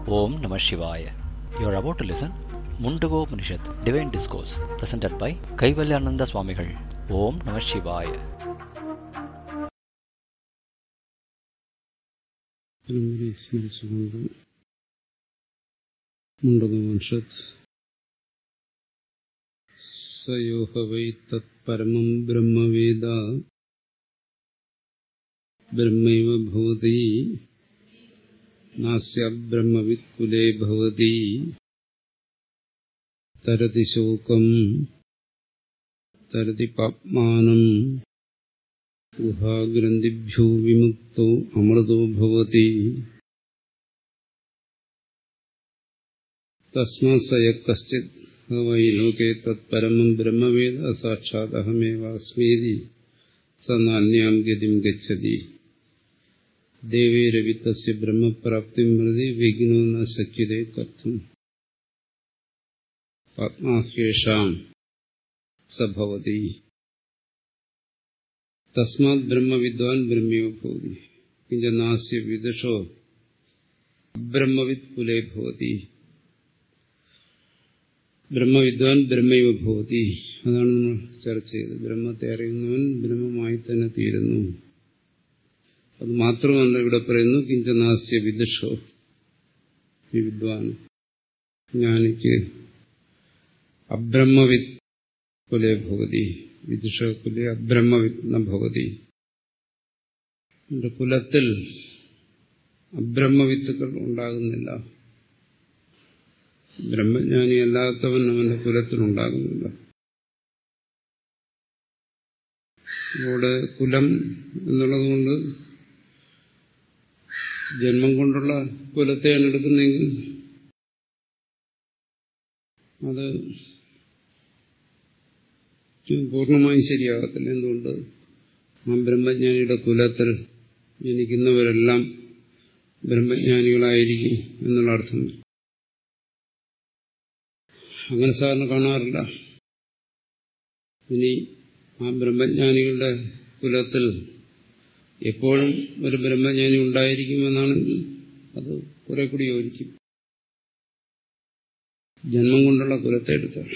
Om Namah Shivaya. You are about to listen Mundago Upanishad, Divine Discourse, presented by Kaivalyananda Swamigal. Om Namah Shivaya. പരമ്പരയെ സ്മരിച്ചുകൊണ്ട് മുണ്ടകവംശത് സയോഹ Y തത്പരമം ബ്രഹ്മവേദ ബ്രഹ്മൈവ ഭവതി നാസ്യ ബ്രഹ്മവിത് കുലേ ഭവതി തരതി ശോകം തരതി പാപ്മാനം ഗുഹാഗ്രന്ഥിഭ്യോ വിമുക്തോ അമൃതോ ഭവതി തസ്മാത് സയ കശ്ചിത് Y ലോകേ തത്പരമം ബ്രഹ്മവേദ സാക്ഷാത് അഹമേവാസ്മീതി സ നാന്യാം ഗതിം ഗച്ഛതി ദേവേരവി തസ്യ ബ്രഹ്മപ്രാപ്തി മൃതി വിഘ്നോ ന ശക്യതേ കർത്തും ആത്മാഹ്യേഷാം സഭവതി തസ്മാത് ബ്രഹ്മവിദ്വാൻ ബ്രഹ്മയോ ഭവതി കിഞ്ച നാസ്യ വിദുഷോ ബ്രഹ്മവിത് കുലേ ഭവതി ബ്രഹ്മവിദ്വാൻ ബ്രഹ്മയോ ഭവതി അതാണ് നമ്മൾ ചർച്ച ചെയ്തത് ബ്രഹ്മത്തെ അറിയുന്നവൻ ബ്രഹ്മമായി തന്നെ തീരുന്നു അത് മാത്രമല്ല ഇവിടെ പറയുന്നു കിഞ്ച നാസ്യ വിദുഷോ ഈ വിദ്വാൻ ജ്ഞാനിക്ക് അബ്രഹ്മവിത് കുലേ ഭവതി വിദുഷകുലെ അബ്രഹ്മവിഘ്ന ഭവതി കുലത്തിൽ അബ്രഹ്മവിത്തുക്കൾ ഉണ്ടാകുന്നില്ല ബ്രഹ്മജ്ഞാനി അല്ലാത്തവൻ അവന്റെ കുലത്തിൽ ഉണ്ടാകുന്നില്ല ഇവിടെ കുലം എന്നുള്ളത് കൊണ്ട് ജന്മം കൊണ്ടുള്ള കുലത്തെയാണ് എടുക്കുന്നെങ്കിൽ അത് പൂർണ്ണമായും ശരിയാകത്തില്ല എന്തുകൊണ്ട് ആ ബ്രഹ്മജ്ഞാനിയുടെ കുലത്തിൽ ജനിക്കുന്നവരെല്ലാം ബ്രഹ്മജ്ഞാനികളായിരിക്കും എന്നുള്ള അർത്ഥം അങ്ങനെ സാറിന് കാണാറില്ല ഇനി ആ ബ്രഹ്മജ്ഞാനികളുടെ കുലത്തിൽ എപ്പോഴും ഒരു ബ്രഹ്മജ്ഞാനി ഉണ്ടായിരിക്കുമെന്നാണെങ്കിൽ അത് കുറെ കൂടി യോജിക്കും ജന്മം കൊണ്ടുള്ള കുലത്തെ എടുത്താണ്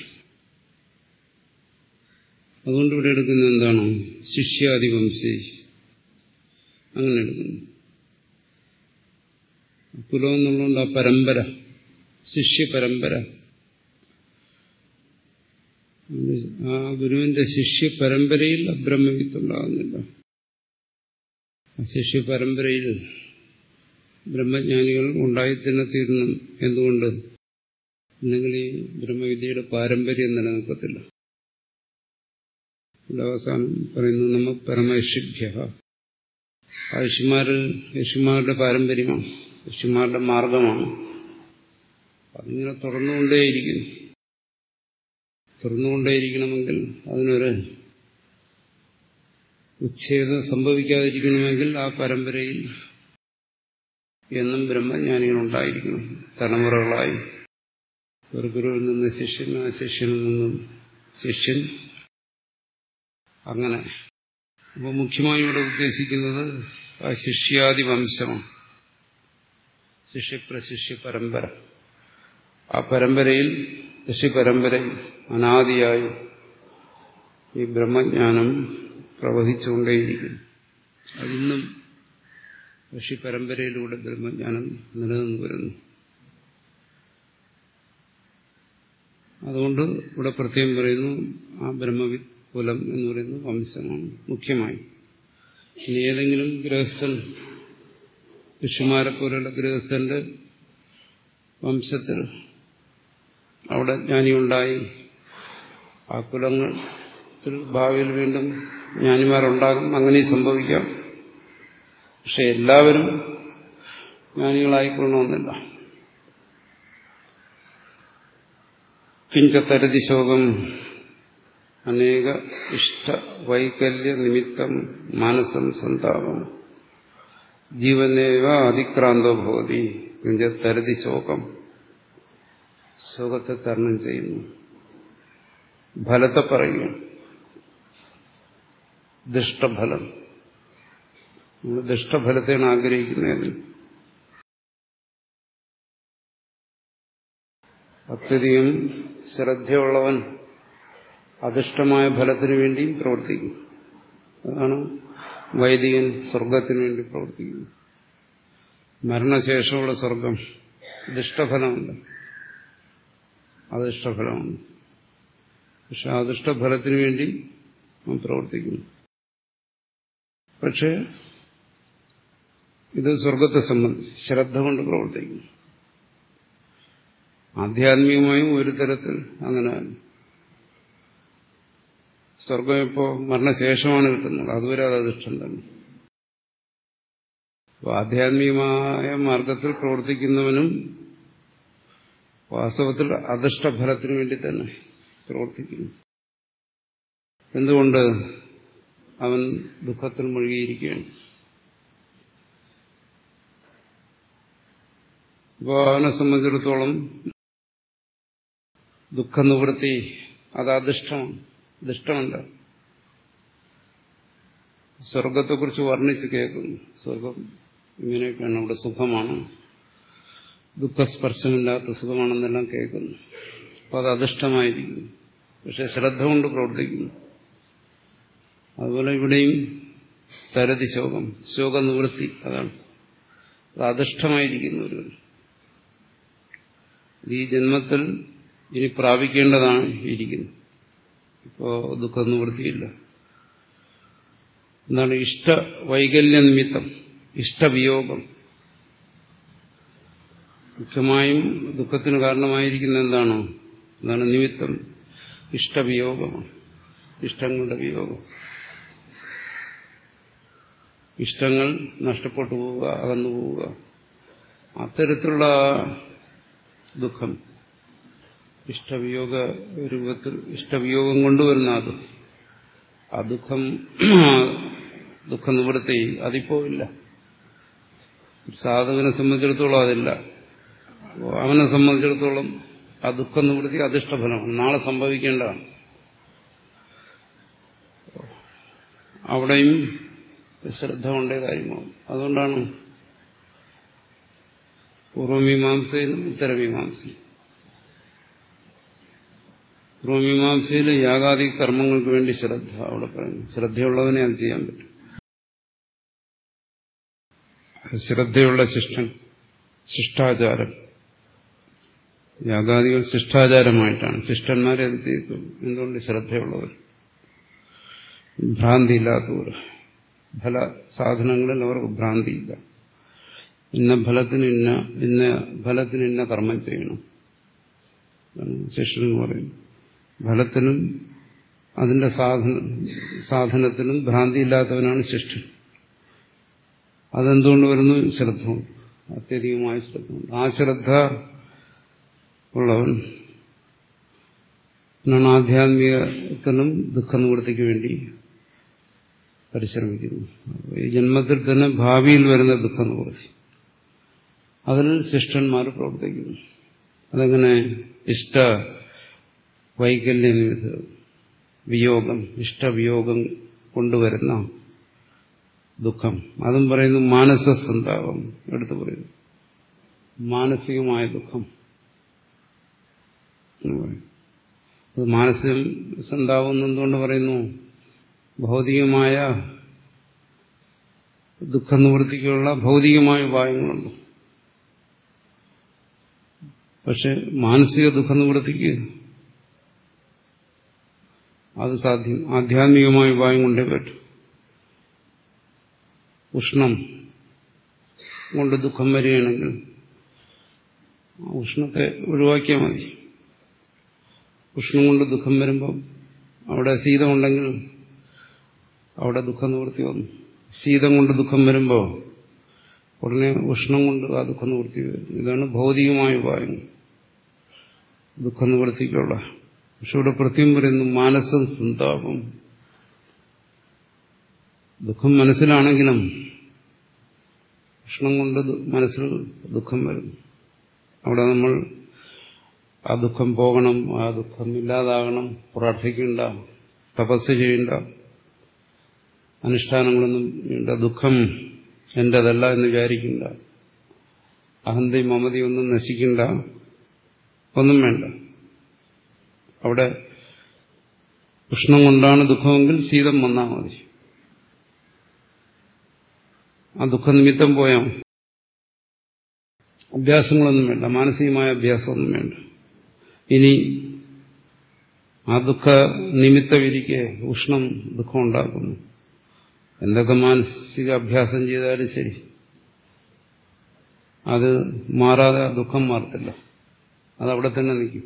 അതുകൊണ്ട് ഇവിടെ എടുക്കുന്നത് എന്താണോ ശിഷ്യാദിവംശി അങ്ങനെ എടുക്കുന്നു കുലം എന്നുള്ളതുകൊണ്ട് ആ പരമ്പര ശിഷ്യ പരമ്പര ആ ഗുരുവിന്റെ ശിഷ്യ പരമ്പരയിൽ അബ്രഹ്മവിത്തുണ്ടാകുന്നില്ല ആ ശിഷ്യ പരമ്പരയിൽ ബ്രഹ്മജ്ഞാനികൾ ഉണ്ടായിത്തന്നെ തീരണം എന്തുകൊണ്ട് അല്ലെങ്കിൽ ഈ ബ്രഹ്മവിദ്യയുടെ പാരമ്പര്യം നിലനിൽക്കത്തില്ല അവസാനം പറയുന്നു നമ്മ പരമയഷിഭ്യ ആ ഋഷിമാരിൽ ഋഷിമാരുടെ പാരമ്പര്യമാണ് ഋഷിമാരുടെ മാർഗമാണ് അതിങ്ങനെ തുറന്നുകൊണ്ടേയിരിക്കുന്നു തുറന്നുകൊണ്ടേയിരിക്കണമെങ്കിൽ അതിനൊരു ഉച്ഛേദം സംഭവിക്കാതിരിക്കണമെങ്കിൽ ആ പരമ്പരയിൽ എന്നും ബ്രഹ്മജ്ഞാനികൾ ഉണ്ടായിരിക്കണം തലമുറകളായി ഒരു ഗുരുവിൽ നിന്ന് ശിഷ്യൻ ആ ശിഷ്യനിൽ നിന്നും ശിഷ്യൻ അങ്ങനെ അപ്പോൾ മുഖ്യമായി ഇവിടെ ഉദ്ദേശിക്കുന്നത് ആ ശിഷ്യാദി വംശമാണ് ശിഷ്യപ്രശിഷ്യ പരമ്പര ആ പരമ്പരയിൽ ഋഷിപരമ്പരയിൽ അനാദിയായി ഈ ബ്രഹ്മജ്ഞാനം പ്രവഹിച്ചുകൊണ്ടേയിരിക്കും അതിന്നും ഋഷി പരമ്പരയിലൂടെ ബ്രഹ്മജ്ഞാനം നിലനിന്നു വരുന്നു അതുകൊണ്ട് ഇവിടെ പ്രത്യേകം പറയുന്നു ആ ബ്രഹ്മവി കുലം എന്ന് പറയുന്നത് വംശമാണ് മുഖ്യമായി ഇനി ഏതെങ്കിലും ഗൃഹസ്ഥൻ ഋഷിമാരെ പോലുള്ള ഗൃഹസ്ഥന്റെ വംശത്തിൽ അവിടെ ജ്ഞാനിയുണ്ടായി ആ കുലത്തിൽ ഭാവിയിൽ വീണ്ടും ജ്ഞാനിമാരുണ്ടാകും അങ്ങനെ സംഭവിക്കാം പക്ഷെ എല്ലാവരും ജ്ഞാനികളായിക്കൊള്ളണമെന്നില്ല കിഞ്ചത്തരതി ശോകം അനേക ഇഷ്ട വൈകല്യ നിമിത്തം മാനസം സന്താപം ജീവനേവ അതിക്രാന്തോ ഭവതി കിഞ്ചത്തരതി ശോകം ശോകത്തെ തരണം ചെയ്യുന്നു ഫലത്തെ പറയുകയാണ് ദുഷ്ടഫലം നമ്മൾ ദുഷ്ടഫലത്തെയാണ് ആഗ്രഹിക്കുന്നതെങ്കിൽ അത്യധികം ശ്രദ്ധയുള്ളവൻ അധിഷ്ഠമായ ഫലത്തിനു വേണ്ടിയും പ്രവർത്തിക്കും അതാണ് വൈദികൻ സ്വർഗത്തിനു വേണ്ടി പ്രവർത്തിക്കുന്നത് മരണശേഷമുള്ള സ്വർഗം ദുഷ്ടഫലമുണ്ട് അധിഷ്ഠഫലമാണ് പക്ഷെ അധിഷ്ഠഫലത്തിനു വേണ്ടി അവൻ പ്രവർത്തിക്കുന്നു പക്ഷേ ഇത് സ്വർഗത്തെ സംബന്ധിച്ച് ശ്രദ്ധ കൊണ്ട് പ്രവർത്തിക്കുന്നു ആധ്യാത്മികമായും ഒരു തരത്തിൽ അങ്ങനെ സ്വർഗം ഇപ്പോൾ മരണശേഷമാണ് കിട്ടുന്നത് അതുവരെ അത് അധിഷ്ഠം തന്നെ അപ്പോൾ ആധ്യാത്മികമായ മാർഗത്തിൽ പ്രവർത്തിക്കുന്നവനും വാസ്തവത്തിൽ അധിഷ്ഠഫലത്തിനു വേണ്ടി തന്നെ പ്രവർത്തിക്കുന്നു എന്തുകൊണ്ട് അവൻ ദുഃഖത്തിൽ മുഴുകിയിരിക്കുകയാണ് ഇപ്പോൾ അവനെ സംബന്ധിച്ചിടത്തോളം ദുഃഖനിവൃത്തി അത് അധിഷ്ഠമാണ് ദുഷ്ടമല്ല സ്വർഗത്തെക്കുറിച്ച് വർണ്ണിച്ച് കേൾക്കുന്നു സ്വർഗം ഇങ്ങനെയൊക്കെയാണ് അവിടെ സുഖമാണ് ദുഃഖസ്പർശമില്ലാത്ത സുഖമാണെന്നെല്ലാം കേൾക്കുന്നു അപ്പോൾ അത് അധിഷ്ഠമായിരിക്കുന്നു പക്ഷെ ശ്രദ്ധ കൊണ്ട് പ്രവർത്തിക്കുന്നു അതുപോലെ ഇവിടെയും തരതി ശോകം ശോകനിവൃത്തി അതാണ് അത് അധിഷ്ഠമായിരിക്കുന്നു ഒരു ഈ ജന്മത്തിൽ ഇനി പ്രാപിക്കേണ്ടതാണ് ഇരിക്കുന്നത് ഇപ്പോ ദുഃഖനിവൃത്തിയില്ല എന്താണ് ഇഷ്ട വൈകല്യ നിമിത്തം ഇഷ്ടവിയോഗം മുഖ്യമായും ദുഃഖത്തിന് കാരണമായിരിക്കുന്ന എന്താണ് എന്താണ് നിമിത്തം ഇഷ്ടവിയോഗമാണ് ഇഷ്ടങ്ങളുടെ വിയോഗം ഇഷ്ടങ്ങൾ നഷ്ടപ്പെട്ടു പോവുക അകന്നു പോവുക അത്തരത്തിലുള്ള ദുഃഖം ഇഷ്ടവിയോഗ രൂപത്തിൽ ഇഷ്ടവിയോഗം കൊണ്ടുവരുന്ന അത് ആ ദുഃഖം ദുഃഖ നിവൃത്തി അതിപ്പോ ഇല്ല സാധകനെ സംബന്ധിച്ചിടത്തോളം അതില്ല അവനെ സംബന്ധിച്ചിടത്തോളം ആ ദുഃഖ നിവൃത്തി അധിഷ്ഠഫലമാണ് നാളെ സംഭവിക്കേണ്ടതാണ് അവിടെയും ശ്രദ്ധ കൊണ്ടേ കാര്യമാവും അതുകൊണ്ടാണ് പൂർവമീമാംസയിലും ഉത്തരമീമാംസയും പൂർവമീമാംസയിൽ യാഗാദി കർമ്മങ്ങൾക്ക് വേണ്ടി ശ്രദ്ധ അവിടെ പറയുന്നു ശ്രദ്ധയുള്ളവനെ അത് ചെയ്യാൻ പറ്റും ശ്രദ്ധയുള്ള ശിഷ്ടൻ ശിഷ്ടാചാരം യാഗാദികൾ ശിഷ്ടാചാരമായിട്ടാണ് ശിഷ്ടന്മാരെ അത് ചെയ്തുള്ളൂ എന്തുകൊണ്ട് ശ്രദ്ധയുള്ളവർ ഭ്രാന്തിയില്ലാത്തവർ ഫല സാധനങ്ങളിൽ അവർക്ക് ഭ്രാന്തിയില്ല ഇന്ന ഫലത്തിന് ഇന്ന ഇന്ന ഫലത്തിന് ഇന്ന കർമ്മം ചെയ്യണം ശിഷ്യൻ എന്ന് പറയുന്നു ഫലത്തിനും അതിന്റെ സാധന സാധനത്തിനും ഭ്രാന്തിയില്ലാത്തവനാണ് ശിഷ്ടൻ അതെന്തുകൊണ്ട് വരുന്നു ശ്രദ്ധ അത്യധികമായ ശ്രദ്ധ ആ ശ്രദ്ധ ഉള്ളവൻ എന്നാണ് ആധ്യാത്മികത്തിനും ദുഃഖനിവൃത്തിക്ക് വേണ്ടി പരിശ്രമിക്കുന്നു ഈ ജന്മത്തിൽ തന്നെ ഭാവിയിൽ വരുന്ന ദുഃഖനിവൃത്തി അതിൽ ശിഷ്ടന്മാർ പ്രവർത്തിക്കുന്നു അതെങ്ങനെ ഇഷ്ട വൈകല്യ വിയോഗം ഇഷ്ടവിയോഗം കൊണ്ടുവരുന്ന ദുഃഖം അതും പറയുന്നു മാനസസന്താപം എടുത്തു പറയുന്നു മാനസികമായ ദുഃഖം എന്ന് പറയും അത് മാനസിക സന്താപം എന്തുകൊണ്ട് പറയുന്നു ഭൗതികമായ ദുഃഖനിവൃത്തിക്കുള്ള ഭൗതികമായ ഉപായങ്ങളുണ്ട് പക്ഷെ മാനസിക ദുഃഖനിവൃത്തിക്ക് അത് സാധ്യം ആധ്യാത്മികമായ ഉപായം കൊണ്ടേ പറ്റും ഉഷ്ണം കൊണ്ട് ദുഃഖം വരികയാണെങ്കിൽ ഉഷ്ണത്തെ ഒഴിവാക്കിയാൽ മതി ഉഷ്ണം കൊണ്ട് ദുഃഖം വരുമ്പം അവിടെ ശീതമുണ്ടെങ്കിൽ അവിടെ ദുഃഖം നിവൃത്തി വന്നു ശീതം കൊണ്ട് ദുഃഖം വരുമ്പോൾ ഉടനെ ഉഷ്ണം കൊണ്ട് ആ ദുഃഖം നിവൃത്തി വരും ഇതാണ് ഭൗതികമായ ഉപായം ദുഃഖ നിവൃത്തിക്കുള്ള പക്ഷെ ഇവിടെ പ്രത്യേകം പറയുന്നു മാനസം സന്താപം ദുഃഖം മനസ്സിലാണെങ്കിലും ഉഷ്ണം കൊണ്ട് മനസ്സിൽ ദുഃഖം വരും അവിടെ നമ്മൾ ആ ദുഃഖം പോകണം ആ ദുഃഖം ഇല്ലാതാകണം പ്രാർത്ഥിക്കേണ്ട തപസ് ചെയ്യേണ്ട അനുഷ്ഠാനങ്ങളൊന്നും വേണ്ട ദുഃഖം എന്റേതല്ല എന്ന് വിചാരിക്കണ്ട അഹന്തയും മമതയൊന്നും നശിക്കണ്ട ഒന്നും വേണ്ട അവിടെ ഉഷ്ണം കൊണ്ടാണ് ദുഃഖമെങ്കിൽ ശീതം വന്നാൽ മതി ആ ദുഃഖനിമിത്തം പോയാൽ അഭ്യാസങ്ങളൊന്നും വേണ്ട മാനസികമായ അഭ്യാസമൊന്നും വേണ്ട ഇനി ആ ദുഃഖ നിമിത്തമിരിക്കെ ഉഷ്ണം ദുഃഖം ഉണ്ടാക്കുന്നു എന്തൊക്കെ മാനസിക അഭ്യാസം ചെയ്താലും ശരി അത് മാറാതെ ദുഃഖം മാറത്തില്ല അതവിടെ തന്നെ നിൽക്കും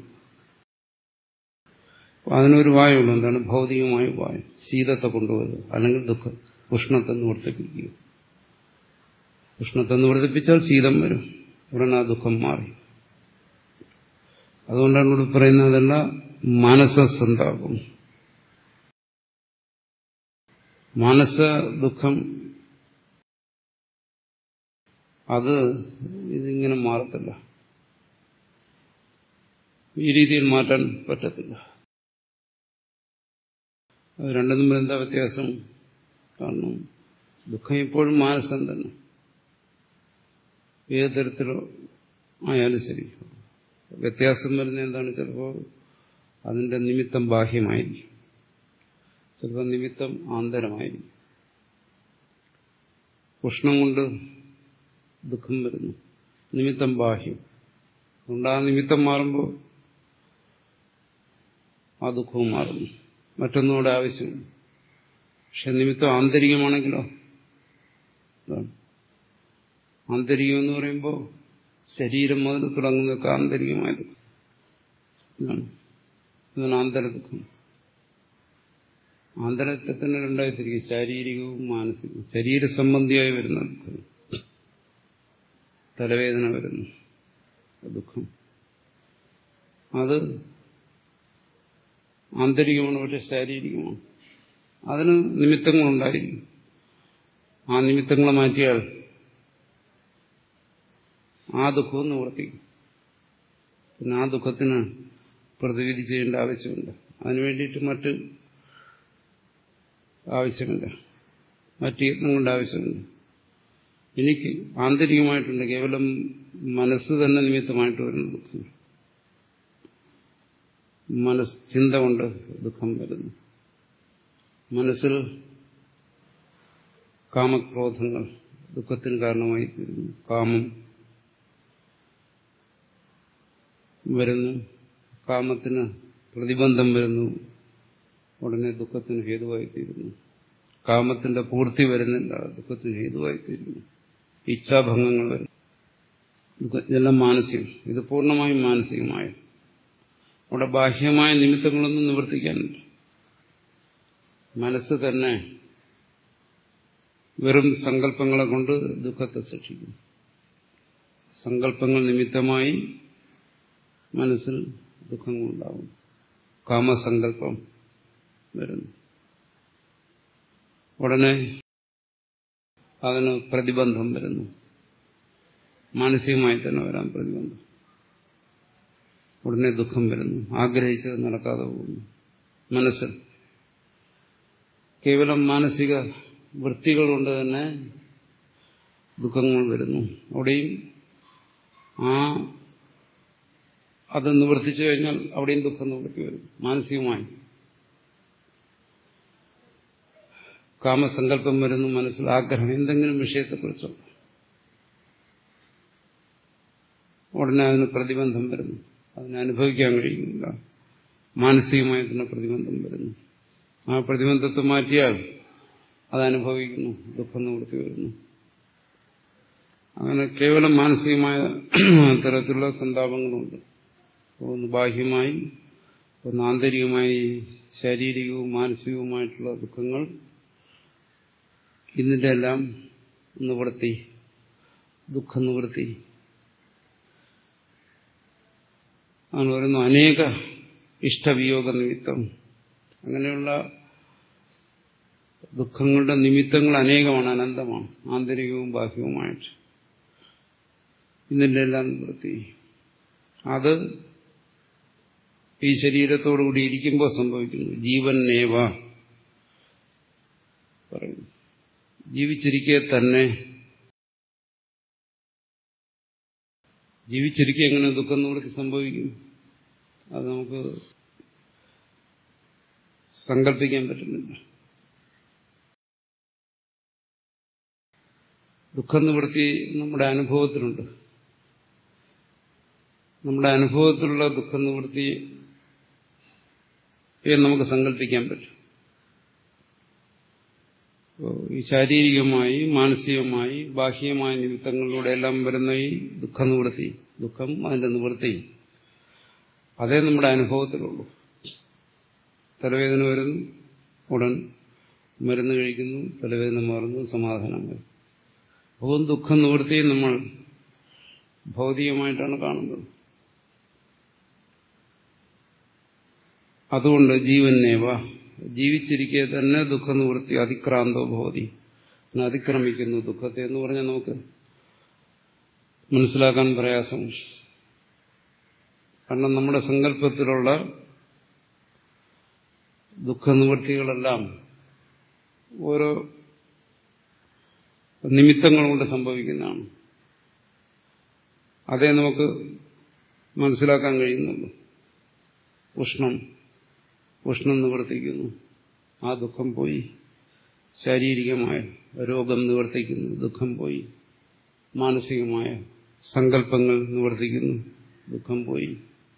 അതിനൊരു വായുള്ളൂ എന്താണ് ഭൗതികമായ വായു ശീതത്തെ കൊണ്ടുവരിക അല്ലെങ്കിൽ ദുഃഖം ഉഷ്ണത്തെ നിവർത്തിപ്പിക്കുക ഉഷ്ണത്തെ നിവർത്തിപ്പിച്ചാൽ ശീതം വരും ഉടനെ ആ ദുഃഖം മാറി അതുകൊണ്ടാണ് ഇവിടെ പറയുന്നതല്ല മാനസസന്താപം മാനസ ദുഃഖം അത് ഇതിങ്ങനെ മാറത്തില്ല ഈ രീതിയിൽ മാറ്റാൻ പറ്റത്തില്ല അത് രണ്ടും തമ്മിൽ എന്താ വ്യത്യാസം കാരണം ദുഃഖം എപ്പോഴും മാനസം തന്നെ ഏത് തരത്തിലോ ആയാലും ശരി വ്യത്യാസം വരുന്ന എന്താണ് ചിലപ്പോൾ അതിന്റെ നിമിത്തം ബാഹ്യമായിരിക്കും ചിലപ്പോൾ നിമിത്തം ആന്തരമായിരിക്കും ഉഷ്ണം കൊണ്ട് ദുഃഖം വരുന്നു നിമിത്തം ബാഹ്യം അതുകൊണ്ട് ആ നിമിത്തം മാറുമ്പോൾ ആ ദുഃഖവും മാറുന്നു മറ്റൊന്നും അവിടെ ആവശ്യമില്ല പക്ഷെ നിമിത്തം ആന്തരികമാണെങ്കിലോ ആന്തരികം എന്ന് പറയുമ്പോൾ ശരീരം മുതൽ തുടങ്ങുന്നതൊക്കെ ആന്തരികമായ ദുഃഖം ഇതാണ് ഇതാണ് ആന്തര ദുഃഖം ആന്തരത്തെ തന്നെ രണ്ടായി തിരിക്കും ശാരീരികവും മാനസികവും ശരീര സംബന്ധിയായി വരുന്ന ദുഃഖം തലവേദന വരുന്നു ദുഃഖം അത് ആന്തരികമാണ് പക്ഷെ ശാരീരികമാണ് അതിന് നിമിത്തങ്ങളുണ്ടായിരിക്കും ആ നിമിത്തങ്ങളെ മാറ്റിയാൽ ആ ദുഃഖവും നിവർത്തിക്കും പിന്നെ ആ ദുഃഖത്തിന് പ്രതിവിധി ചെയ്യേണ്ട ആവശ്യമില്ല അതിനു വേണ്ടിയിട്ട് മറ്റ് ആവശ്യമില്ല മറ്റ് യത്നങ്ങളുടെ ആവശ്യമില്ല എനിക്ക് ആന്തരികമായിട്ടുണ്ട് കേവലം മനസ്സ് തന്നെ നിമിത്തമായിട്ട് വരുന്ന ദുഃഖം മനസ് ചിന്ത കൊണ്ട് ദുഃഖം വരുന്നു മനസ്സിൽ കാമക്രോധങ്ങൾ ദുഃഖത്തിന് കാരണമായി തീരുന്നു കാമം വരുന്നു കാമത്തിന് പ്രതിബന്ധം വരുന്നു ഉടനെ ദുഃഖത്തിന് ഹേതുവായി തീരുന്നു കാമത്തിന്റെ പൂർത്തി വരുന്നില്ല ദുഃഖത്തിന് ഹേതുവായി തീരുന്നു ഇച്ഛാഭംഗങ്ങൾ വരുന്നു ഇതെല്ലാം മാനസികം ഇത് പൂർണ്ണമായും മാനസികമായ അവിടെ ബാഹ്യമായ നിമിത്തങ്ങളൊന്നും നിവർത്തിക്കാനില്ല മനസ്സ് തന്നെ വെറും സങ്കല്പങ്ങളെ കൊണ്ട് ദുഃഖത്തെ സൃഷ്ടിക്കുന്നു സങ്കല്പങ്ങൾ നിമിത്തമായി മനസ്സിൽ ദുഃഖങ്ങളുണ്ടാവും കാമസങ്കല്പം വരുന്നു ഉടനെ അതിന് പ്രതിബന്ധം വരുന്നു മാനസികമായി തന്നെ വരാൻ പ്രതിബന്ധം ഉടനെ ദുഃഖം വരുന്നു ആഗ്രഹിച്ചത് നടക്കാതെ പോകുന്നു മനസ്സിൽ കേവലം മാനസിക വൃത്തികൾ കൊണ്ട് തന്നെ ദുഃഖങ്ങൾ വരുന്നു അവിടെയും ആ അത് നിവർത്തിച്ചു കഴിഞ്ഞാൽ അവിടെയും ദുഃഖം നിവൃത്തി വരും മാനസികമായി കാമസങ്കല്പം വരുന്നു മനസ്സിൽ ആഗ്രഹം എന്തെങ്കിലും വിഷയത്തെക്കുറിച്ചോ ഉടനെ അതിന് പ്രതിബന്ധം വരുന്നു അതിനെ അനുഭവിക്കാൻ കഴിയുന്നില്ല മാനസികമായി തന്നെ പ്രതിബന്ധം വരുന്നു ആ പ്രതിബന്ധത്തെ മാറ്റിയാൽ അത് അനുഭവിക്കുന്നു ദുഃഖം നിവൃത്തി വരുന്നു അങ്ങനെ കേവലം മാനസികമായ തരത്തിലുള്ള സന്താപങ്ങളുണ്ട് ഒന്ന് ബാഹ്യമായി ഒന്ന് ആന്തരികമായി ശാരീരികവും മാനസികവുമായിട്ടുള്ള ദുഃഖങ്ങൾ ഇതിൻ്റെ എല്ലാം നിവൃത്തി ദുഃഖ നിവൃത്തി അങ്ങനെ പറയുന്നു അനേക ഇഷ്ടവിയോഗ നിമിത്തം അങ്ങനെയുള്ള ദുഃഖങ്ങളുടെ നിമിത്തങ്ങൾ അനേകമാണ് അനന്തമാണ് ആന്തരികവും ബാഹ്യവുമായിട്ട് ഇതിൻ്റെ എല്ലാം നിവൃത്തി അത് ഈ ശരീരത്തോടുകൂടി ഇരിക്കുമ്പോൾ സംഭവിക്കുന്നു ജീവൻ നേവ പറയുന്നു ജീവിച്ചിരിക്കെ തന്നെ ജീവിച്ചിരിക്കെ എങ്ങനെ ദുഃഖം നിവൃത്തി സംഭവിക്കും അത് നമുക്ക് സങ്കല്പിക്കാൻ പറ്റുന്നില്ല ദുഃഖനിവൃത്തി നമ്മുടെ അനുഭവത്തിലുണ്ട് നമ്മുടെ അനുഭവത്തിലുള്ള ദുഃഖനിവൃത്തി നമുക്ക് സങ്കല്പിക്കാൻ പറ്റും ഈ ശാരീരികമായി മാനസികമായി ബാഹ്യമായ നിമിത്തങ്ങളിലൂടെ എല്ലാം വരുന്ന ഈ ദുഃഖനിവൃത്തി ദുഃഖം അതിന്റെ നിവൃത്തി അതേ നമ്മുടെ അനുഭവത്തിലുള്ളൂ തലവേദന വരുന്നു ഉടൻ മരുന്ന് കഴിക്കുന്നു തലവേദന മാറുന്നു സമാധാനം വരും അപ്പോൾ ദുഃഖം നിവൃത്തിയും നമ്മൾ ഭൗതികമായിട്ടാണ് കാണുന്നത് അതുകൊണ്ട് ജീവനേവ ജീവിച്ചിരിക്കെ തന്നെ ദുഃഖ നിവൃത്തി അതിക്രാന്തോ ഭവതി അതിക്രമിക്കുന്നു ദുഃഖത്തെ എന്ന് പറഞ്ഞാൽ നമുക്ക് മനസ്സിലാക്കാൻ പ്രയാസം കാരണം നമ്മുടെ സങ്കല്പത്തിലുള്ള ദുഃഖനിവൃത്തികളെല്ലാം ഓരോ നിമിത്തങ്ങൾ കൊണ്ട് സംഭവിക്കുന്നതാണ് അതേ നമുക്ക് മനസ്സിലാക്കാൻ കഴിയുന്നുള്ളൂ ഉഷ്ണം ഉഷ്ണം നിവർത്തിക്കുന്നു ആ ദുഃഖം പോയി ശാരീരികമായ രോഗം നിവർത്തിക്കുന്നു ദുഃഖം പോയി മാനസികമായ സങ്കല്പങ്ങൾ നിവർത്തിക്കുന്നു ദുഃഖം പോയി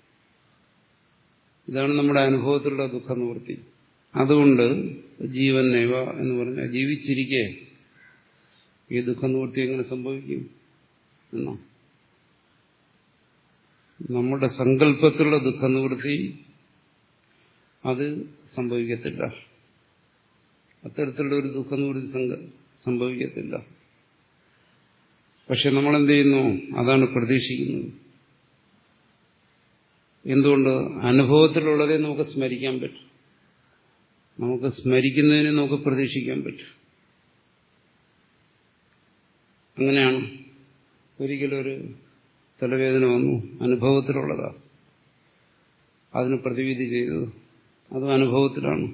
ഇതാണ് നമ്മുടെ അനുഭവത്തിലുള്ള ദുഃഖ നിവൃത്തി അതുകൊണ്ട് ജീവൻ നൈവ എന്ന് പറഞ്ഞാൽ ജീവിച്ചിരിക്കെ ഈ ദുഃഖ നിവൃത്തി എങ്ങനെ സംഭവിക്കും എന്നോ നമ്മുടെ സങ്കല്പത്തിലുള്ള ദുഃഖ നിവൃത്തി അത് സംഭവിക്കത്തില്ല അത്തരത്തിലുള്ള ഒരു ദുഃഖ നിവൃത്തി സംഭവിക്കത്തില്ല പക്ഷെ നമ്മൾ എന്ത് ചെയ്യുന്നു അതാണ് പ്രതീക്ഷിക്കുന്നത് എന്തുകൊണ്ട് അനുഭവത്തിലുള്ളതേ നമുക്ക് സ്മരിക്കാൻ പറ്റും നമുക്ക് സ്മരിക്കുന്നതിനെ നമുക്ക് പ്രതീക്ഷിക്കാൻ പറ്റും അങ്ങനെയാണ് ഒരിക്കലൊരു തലവേദന വന്നു അനുഭവത്തിലുള്ളതാ അതിന് പ്രതിവിധി ചെയ്തത് അതും അനുഭവത്തിലാണ്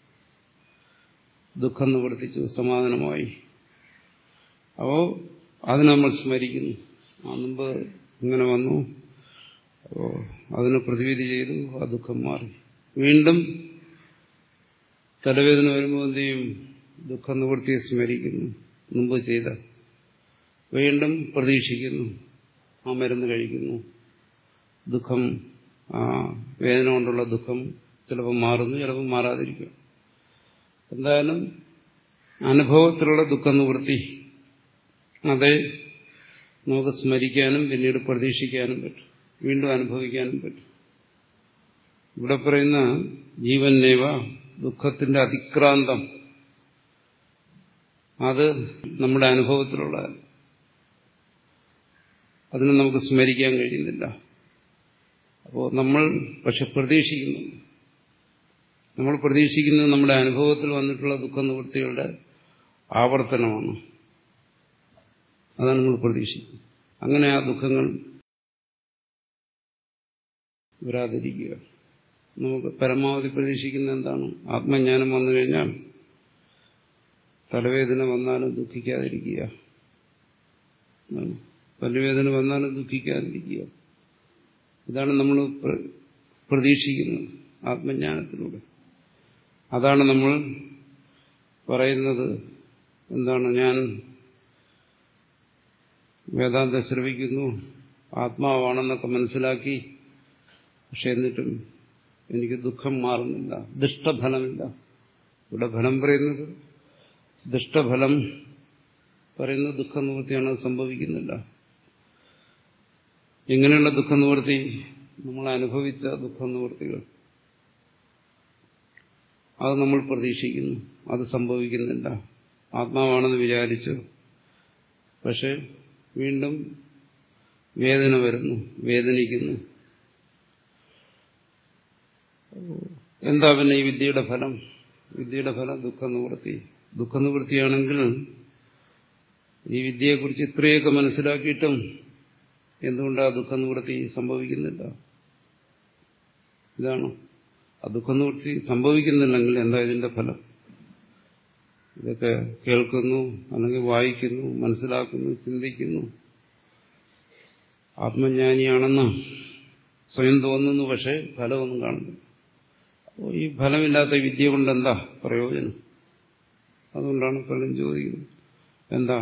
ദുഃഖം നിവർത്തിച്ചു സമാധാനമായി അപ്പോ അതിന് നമ്മൾ സ്മരിക്കുന്നു ആ മുമ്പ് ഇങ്ങനെ വന്നു അപ്പോ അതിന് പ്രതിവിധി ചെയ്തു ആ ദുഃഖം മാറി വീണ്ടും തലവേദന വരുമ്പോൾ എന്ത് ചെയ്യും ദുഃഖ നിവൃത്തിയെ സ്മരിക്കുന്നു മുമ്പ് ചെയ്ത വീണ്ടും പ്രതീക്ഷിക്കുന്നു ആ മരുന്ന് കഴിക്കുന്നു ദുഃഖം ആ വേദന കൊണ്ടുള്ള ദുഃഖം ചിലപ്പോൾ മാറുന്നു ചിലപ്പോൾ മാറാതിരിക്കും എന്തായാലും അനുഭവത്തിലുള്ള ദുഃഖ നിവൃത്തി അതെ നമുക്ക് സ്മരിക്കാനും പിന്നീട് പ്രതീക്ഷിക്കാനും പറ്റും വീണ്ടും അനുഭവിക്കാനും പറ്റും ഇവിടെ പറയുന്ന ജീവന്നേവ ദുഃഖത്തിന്റെ അതിക്രാന്തം അത് നമ്മുടെ അനുഭവത്തിലുള്ളതല്ല അതിനെ നമുക്ക് സ്മരിക്കാൻ കഴിയുന്നില്ല അപ്പോൾ നമ്മൾ പക്ഷെ പ്രതീക്ഷിക്കുന്നു നമ്മൾ പ്രതീക്ഷിക്കുന്നത് നമ്മുടെ അനുഭവത്തിൽ വന്നിട്ടുള്ള ദുഃഖ നിവൃത്തികളുടെ ആവർത്തനമാണ് അതാണ് നമ്മൾ പ്രതീക്ഷിക്കുന്നത് അങ്ങനെ ആ ദുഃഖങ്ങൾ വരാതിരിക്കുക നമുക്ക് പരമാവധി പ്രതീക്ഷിക്കുന്ന എന്താണ് ആത്മജ്ഞാനം വന്നു കഴിഞ്ഞാൽ തലവേദന വന്നാലും ദുഃഖിക്കാതിരിക്കുക പല്ലുവേദന വന്നാലും ദുഃഖിക്കാതിരിക്കുക ഇതാണ് നമ്മൾ പ്രതീക്ഷിക്കുന്നത് ആത്മജ്ഞാനത്തിലൂടെ അതാണ് നമ്മൾ പറയുന്നത് എന്താണ് ഞാൻ വേദാന്തം ശ്രവിക്കുന്നു ആത്മാവാണെന്നൊക്കെ മനസ്സിലാക്കി പക്ഷെ എന്നിട്ടും എനിക്ക് ദുഃഖം മാറുന്നില്ല ദുഷ്ടഫലമില്ല ഇവിടെ ഫലം പറയുന്നത് ദുഷ്ടഫലം പറയുന്ന ദുഃഖനിവൃത്തിയാണ് അത് സംഭവിക്കുന്നില്ല എങ്ങനെയുള്ള ദുഃഖനിവൃത്തി നമ്മൾ അനുഭവിച്ച ദുഃഖനിവൃത്തികൾ അത് നമ്മൾ പ്രതീക്ഷിക്കുന്നു അത് സംഭവിക്കുന്നില്ല ആത്മാവാണെന്ന് വിചാരിച്ചു പക്ഷെ വീണ്ടും വേദന വരുന്നു വേദനിക്കുന്നു എന്താ പിന്നെ ഈ വിദ്യയുടെ ഫലം വിദ്യയുടെ ഫലം ദുഃഖനിവൃത്തി ദുഃഖനിവൃത്തിയാണെങ്കിൽ ഈ വിദ്യയെക്കുറിച്ച് ഇത്രയൊക്കെ മനസ്സിലാക്കിയിട്ടും എന്തുകൊണ്ട് ആ ദുഃഖനിവൃത്തി സംഭവിക്കുന്നില്ല ഇതാണ് ആ ദുഃഖനിവൃത്തി സംഭവിക്കുന്നില്ലെങ്കിൽ എന്താ ഇതിന്റെ ഫലം ഇതൊക്കെ കേൾക്കുന്നു അല്ലെങ്കിൽ വായിക്കുന്നു മനസ്സിലാക്കുന്നു ചിന്തിക്കുന്നു ആത്മജ്ഞാനിയാണെന്ന് സ്വയം തോന്നുന്നു പക്ഷേ ഫലമൊന്നും കാണുന്നില്ല അപ്പോൾ ഈ ഫലമില്ലാത്ത വിദ്യ കൊണ്ട് എന്താ പ്രയോജനം അതുകൊണ്ടാണ് പലരും ചോദിക്കുന്നത് എന്താ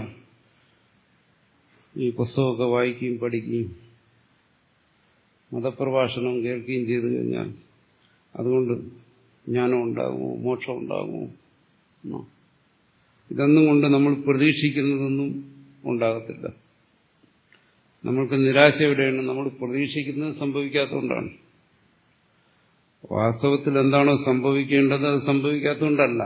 ഈ പുസ്തകമൊക്കെ വായിക്കുകയും പഠിക്കുകയും മതപ്രഭാഷണം കേൾക്കുകയും ചെയ്തു കഴിഞ്ഞാൽ അതുകൊണ്ട് ജ്ഞാനം ഉണ്ടാകുമോ മോക്ഷം ഉണ്ടാകുമോ എന്നോ ഇതൊന്നും കൊണ്ട് നമ്മൾ പ്രതീക്ഷിക്കുന്നതൊന്നും ഉണ്ടാകത്തില്ല നമ്മൾക്ക് നിരാശ എവിടെയാണ് നമ്മൾ പ്രതീക്ഷിക്കുന്നത് സംഭവിക്കാത്തതുകൊണ്ടാണ് വാസ്തവത്തിൽ എന്താണോ സംഭവിക്കേണ്ടത് അത് സംഭവിക്കാത്തതുകൊണ്ടല്ല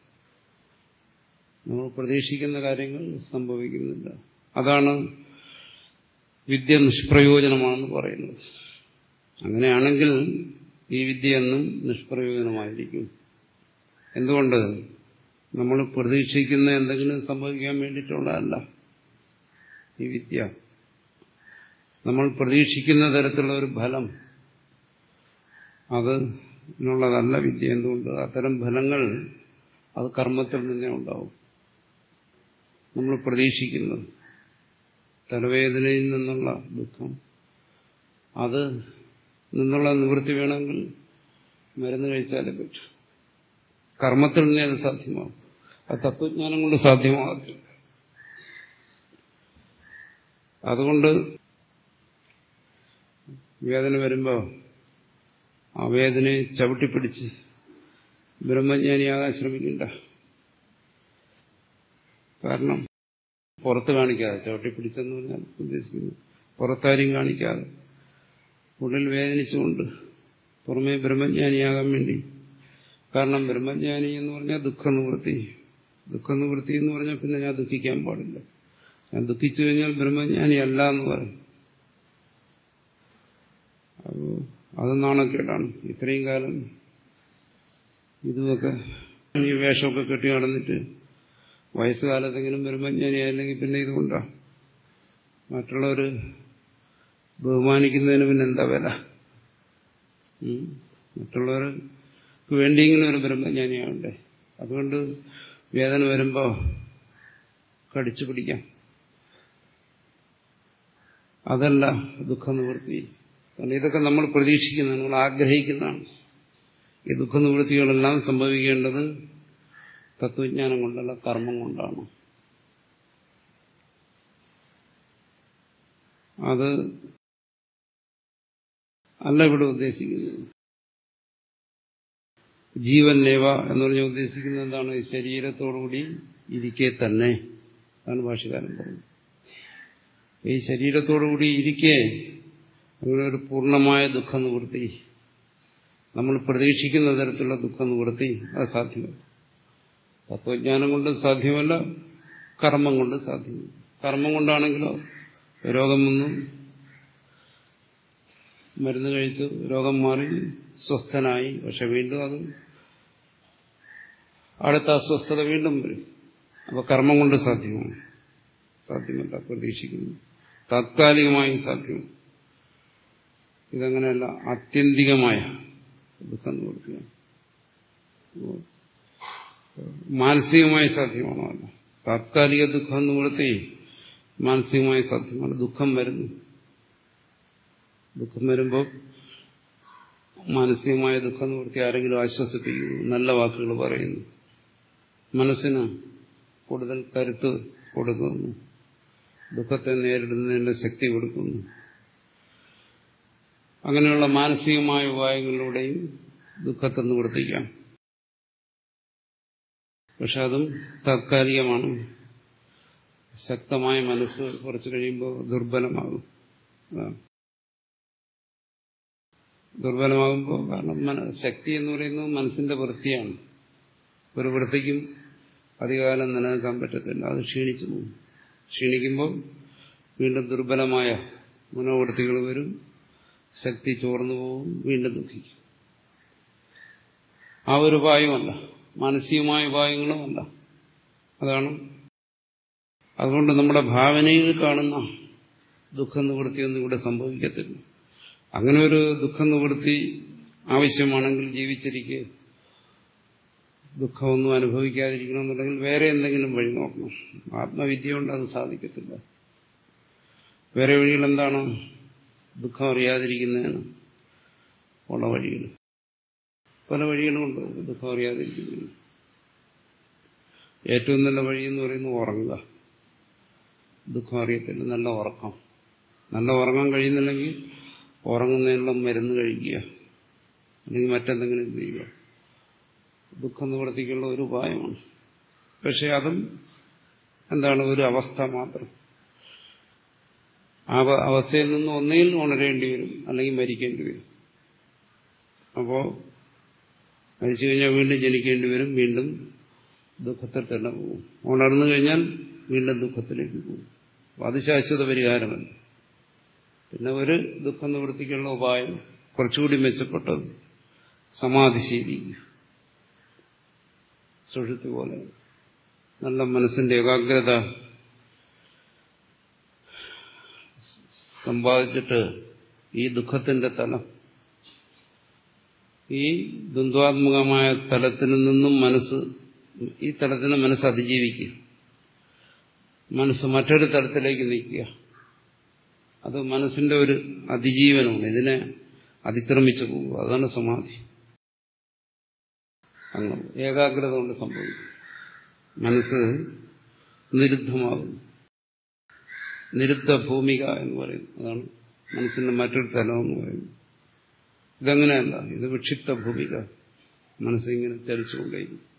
നമ്മൾ പ്രതീക്ഷിക്കുന്ന കാര്യങ്ങൾ സംഭവിക്കുന്നില്ല അതാണ് വിദ്യ നിഷ്പ്രയോജനമാണെന്ന് പറയുന്നത് അങ്ങനെയാണെങ്കിൽ ഈ വിദ്യ എന്നും നിഷ്പ്രയോജനമായിരിക്കും എന്തുകൊണ്ട് നമ്മൾ പ്രതീക്ഷിക്കുന്ന എന്തെങ്കിലും സംഭവിക്കാൻ വേണ്ടിയിട്ടുള്ളതല്ല ഈ വിദ്യ നമ്മൾ പ്രതീക്ഷിക്കുന്ന തരത്തിലുള്ള ഒരു ഫലം അത് നുള്ളതല്ല വിദ്യ എന്തുകൊണ്ട് അത്തരം ഫലങ്ങൾ അത് കർമ്മത്തിൽ നിന്നേ ഉണ്ടാവും നമ്മൾ പ്രതീക്ഷിക്കുന്നത് തലവേദനയിൽ നിന്നുള്ള ദുഃഖം അത് നിന്നുള്ള നിവൃത്തി വേണമെങ്കിൽ മരുന്ന് കഴിച്ചാലേ പറ്റൂ കർമ്മത്തിൽ നിന്നേ അത് സാധ്യമാകും അത് തത്വജ്ഞാനം കൊണ്ട് സാധ്യമാകത്തില്ല അതുകൊണ്ട് വേദന വരുമ്പോൾ ആ വേദനയെ ചവിട്ടിപ്പിടിച്ച് ബ്രഹ്മജ്ഞാനിയാകാൻ ശ്രമിക്കണ്ട കാരണം പുറത്ത് കാണിക്കാതെ ചവിട്ടിപ്പിടിച്ചെന്ന് പറഞ്ഞാൽ ഉദ്ദേശിക്കുന്നു പുറത്താരും കാണിക്കാതെ ഉള്ളിൽ വേദനിച്ചുകൊണ്ട് പുറമേ ബ്രഹ്മജ്ഞാനിയാകാൻ വേണ്ടി കാരണം ബ്രഹ്മജ്ഞാനി എന്ന് പറഞ്ഞാൽ ദുഃഖനിവൃത്തി ദുഃഖനിവൃത്തി എന്ന് പറഞ്ഞാൽ പിന്നെ ഞാൻ ദുഃഖിക്കാൻ പാടില്ല ഞാൻ ദുഃഖിച്ചു കഴിഞ്ഞാൽ ബ്രഹ്മജ്ഞാനി അല്ല എന്ന് പറയും അപ്പോൾ അത് നാണക്കേടാണ് ഇത്രയും കാലം ഇതുമൊക്കെ ഈ വേഷമൊക്കെ കെട്ടി നടന്നിട്ട് വയസ്സുകാലത്തെങ്കിലും ബ്രഹ്മജ്ഞാനിയായില്ലെങ്കിൽ പിന്നെ ഇതുകൊണ്ടാ മറ്റുള്ളവർ ബഹുമാനിക്കുന്നതിന് പിന്നെ എന്താ വില മറ്റുള്ളവർക്ക് വേണ്ടിയെങ്കിലും ഒരു ബ്രഹ്മജ്ഞാനിയാവണ്ടേ അതുകൊണ്ട് വേദന വരുമ്പോൾ കടിച്ചു പിടിക്കാം അതല്ല ദുഃഖനിവൃത്തി കാരണം ഇതൊക്കെ നമ്മൾ പ്രതീക്ഷിക്കുന്നതാണ് നമ്മൾ ആഗ്രഹിക്കുന്നതാണ് ഈ ദുഃഖനിവൃത്തികളെല്ലാം സംഭവിക്കേണ്ടത് തത്വജ്ഞാനം കൊണ്ടല്ല കർമ്മം കൊണ്ടാണ് അത് അല്ല ഇവിടെ ഉദ്ദേശിക്കുന്നത് ജീവൻ നേവ എന്ന് പറഞ്ഞാൽ ഉദ്ദേശിക്കുന്നത് എന്താണ് ഈ ശരീരത്തോടുകൂടി ഇരിക്കെ തന്നെ അതാണ് ഭാഷകാരൻ പറഞ്ഞത് ഈ ശരീരത്തോടുകൂടി ഇരിക്കെ അങ്ങനെ ഒരു പൂർണ്ണമായ ദുഃഖ നിവൃത്തി നമ്മൾ പ്രതീക്ഷിക്കുന്ന തരത്തിലുള്ള ദുഃഖ നിവൃത്തി അത് സാധ്യമല്ല തത്വജ്ഞാനം കൊണ്ട് സാധ്യമല്ല കർമ്മം കൊണ്ട് സാധ്യമല്ല കർമ്മം കൊണ്ടാണെങ്കിലോ രോഗം വന്നു മരുന്ന് കഴിച്ചു രോഗം മാറി സ്വസ്ഥനായി പക്ഷെ വീണ്ടും അത് അടുത്ത അസ്വസ്ഥത വീണ്ടും വരും അപ്പൊ കർമ്മം കൊണ്ട് സാധ്യമാണ് സാധ്യമല്ല പ്രതീക്ഷിക്കുന്നു താത്കാലികമായി സാധ്യമാണ് ഇതങ്ങനെയല്ല ആത്യന്തികമായ ദുഃഖം നിവൃത്തിയാണ് മാനസികമായി സാധ്യമാണോ അല്ല താത്കാലിക ദുഃഖം നിവൃത്തി മാനസികമായി സാധ്യമാണ് ദുഃഖം വരുന്നു ദുഃഖം വരുമ്പോൾ മാനസികമായ ദുഃഖം നിവൃത്തി ആരെങ്കിലും ആശ്വസിപ്പിക്കുന്നു നല്ല വാക്കുകൾ പറയുന്നു മനസ്സിന് കൂടുതൽ കരുത്ത് കൊടുക്കുന്നു ദുഃഖത്തെ നേരിടുന്നതിന്റെ ശക്തി കൊടുക്കുന്നു അങ്ങനെയുള്ള മാനസികമായ ഉപായങ്ങളിലൂടെയും ദുഃഖത്തെ നിവർത്തിക്കാം പക്ഷെ അതും താത്കാലികമാണ് ശക്തമായ മനസ്സ് കുറച്ചു കഴിയുമ്പോൾ ദുർബലമാകും അതാണ് ദുർബലമാകുമ്പോൾ കാരണം ശക്തി എന്ന് പറയുന്നത് മനസ്സിന്റെ വൃത്തിയാണ് ഒരു വൃത്തിക്കും അധികകാലം നിലനിൽക്കാൻ പറ്റത്തില്ല അത് ക്ഷീണിച്ചു പോകും ക്ഷീണിക്കുമ്പോൾ വീണ്ടും ദുർബലമായ മനോവൃത്തികൾ വരും ശക്തി ചോർന്നു പോകും വീണ്ടും ദുഃഖിക്കും ആ ഒരു ഉപായമല്ല മാനസികമായ ഉപായങ്ങളുമല്ല അതാണ് അതുകൊണ്ട് നമ്മുടെ ഭാവനയിൽ കാണുന്ന ദുഃഖ നിവൃത്തിയൊന്നും ഇവിടെ സംഭവിക്കത്തില്ല അങ്ങനെ ഒരു ദുഃഖ നിവൃത്തി ആവശ്യമാണെങ്കിൽ ജീവിച്ചിരിക്കെ ദുഃഖമൊന്നും അനുഭവിക്കാതിരിക്കണമെന്നുണ്ടെങ്കിൽ വേറെ എന്തെങ്കിലും വഴി നോക്കണം ആത്മവിദ്യ കൊണ്ട് അത് സാധിക്കത്തില്ല വേറെ വഴികൾ എന്താണ് ദുഃഖം അറിയാതിരിക്കുന്നതിന് ഉള്ള വഴികൾ പല വഴികളുമുണ്ട് ദുഃഖം അറിയാതിരിക്കുന്നു ഏറ്റവും നല്ല വഴി എന്ന് പറയുന്നത് ഉറങ്ങുക ദുഃഖം അറിയത്തില്ല നല്ല ഉറക്കം നല്ല ഉറങ്ങാൻ കഴിയുന്നില്ലെങ്കിൽ ഉറങ്ങുന്നതിനുള്ള മരുന്ന് കഴിക്കുക അല്ലെങ്കിൽ മറ്റെന്തെങ്കിലും ചെയ്യുക ദുഃഖം നിവർത്തിക്കുള്ള ഒരു ഉപായമാണ് പക്ഷെ അതും എന്താണ് ഒരു അവസ്ഥ മാത്രം ആ അവസ്ഥയിൽ നിന്ന് ഒന്നുകിൽ ഉണരേണ്ടി വരും അല്ലെങ്കിൽ മരിക്കേണ്ടി വരും അപ്പോൾ മരിച്ചു കഴിഞ്ഞാൽ വീണ്ടും ജനിക്കേണ്ടി വരും വീണ്ടും ദുഃഖത്തിൽ തന്നെ പോകും ഉണർന്നു കഴിഞ്ഞാൽ വീണ്ടും ദുഃഖത്തിലേക്ക് പോകും അത് ശാശ്വത പരിഹാരമല്ല പിന്നെ ഒരു ദുഃഖ നിവൃത്തിക്കുള്ള ഉപായം കുറച്ചുകൂടി മെച്ചപ്പെട്ടത് സമാധി ശീലിക്കുക സുഷുത്തി പോലെ നല്ല മനസ്സിന്റെ ഏകാഗ്രത സമ്പാദിച്ചിട്ട് ഈ ദുഃഖത്തിന്റെ തലം ഈ ദ്വന്ദ്വാത്മകമായ തലത്തിൽ നിന്നും മനസ്സ് ഈ തലത്തിന് മനസ്സ് അതിജീവിക്കുക മനസ്സ് മറ്റൊരു തലത്തിലേക്ക് നിൽക്കുക അത് മനസ്സിന്റെ ഒരു അതിജീവനമാണ് ഇതിനെ അതിക്രമിച്ചു പോകുക അതാണ് സമാധി അങ്ങനെ ഏകാഗ്രത കൊണ്ട് സംഭവിക്കും മനസ്സ് നിരുദ്ധമാകുന്നു നിരുദ്ധ ഭൂമിക എന്ന് പറയുന്നു അതാണ് മനസ്സിന്റെ മറ്റൊരു തലം എന്ന് പറയുന്നത് ഇതങ്ങനെയല്ല ഇത് വിക്ഷിപ്ത ഭൂമിക മനസ്സിങ്ങനെ ചലിച്ചുകൊണ്ടേയിരിക്കും